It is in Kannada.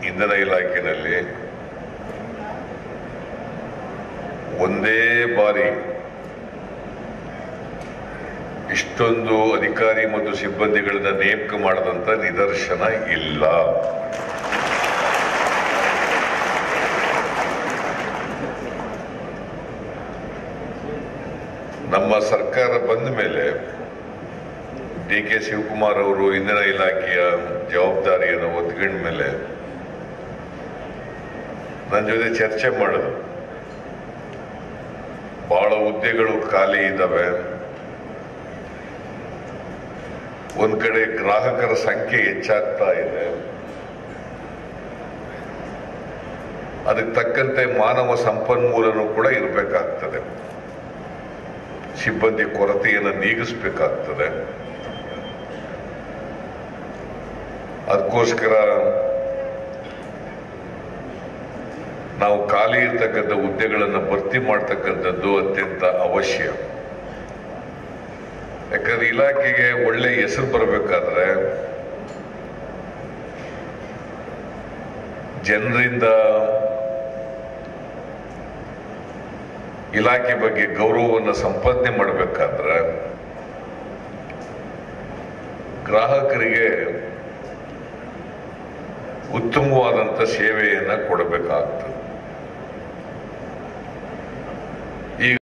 ಇಂಧನ ಇಲಾಖೆಯಲ್ಲಿ ಒಂದೇ ಬಾರಿ ಇಷ್ಟೊಂದು ಅಧಿಕಾರಿ ಮತ್ತು ಸಿಬ್ಬಂದಿಗಳನ್ನ ನೇಮಕ ಮಾಡದಂತ ನಿದರ್ಶನ ಇಲ್ಲ ನಮ್ಮ ಸರ್ಕಾರ ಬಂದ ಮೇಲೆ ಡಿ ಕೆ ಶಿವಕುಮಾರ್ ಅವರು ಇಂಧನ ಇಲಾಖೆಯ ಜವಾಬ್ದಾರಿಯನ್ನು ಒತ್ಕೊಂಡ ಮೇಲೆ ನನ್ನ ಜೊತೆ ಚರ್ಚೆ ಮಾಡಿದ್ರು ಬಹಳ ಹುದ್ದೆಗಳು ಖಾಲಿ ಇದ್ದಾವೆ ಒಂದ್ ಕಡೆ ಗ್ರಾಹಕರ ಸಂಖ್ಯೆ ಹೆಚ್ಚಾಗ್ತಾ ಇದೆ ಅದಕ್ಕೆ ತಕ್ಕಂತೆ ಮಾನವ ಸಂಪನ್ಮೂಲನೂ ಕೂಡ ಇರಬೇಕಾಗ್ತದೆ ಸಿಬ್ಬಂದಿ ಕೊರತೆಯನ್ನು ನೀಗಿಸ್ಬೇಕಾಗ್ತದೆ ಅದಕ್ಕೋಸ್ಕರ ನಾವು ಖಾಲಿ ಇರ್ತಕ್ಕಂಥ ಹುದ್ದೆಗಳನ್ನು ಭರ್ತಿ ಮಾಡ್ತಕ್ಕಂಥದ್ದು ಅತ್ಯಂತ ಅವಶ್ಯ ಯಾಕಂದ್ರೆ ಇಲಾಖೆಗೆ ಒಳ್ಳೆ ಹೆಸರು ಬರಬೇಕಾದ್ರೆ ಜನರಿಂದ ಇಲಾಖೆ ಬಗ್ಗೆ ಗೌರವವನ್ನು ಸಂಪಾದನೆ ಮಾಡಬೇಕಾದ್ರೆ ಗ್ರಾಹಕರಿಗೆ ಉತ್ತಮವಾದಂಥ ಸೇವೆಯನ್ನು ಕೊಡಬೇಕಾಗ್ತದೆ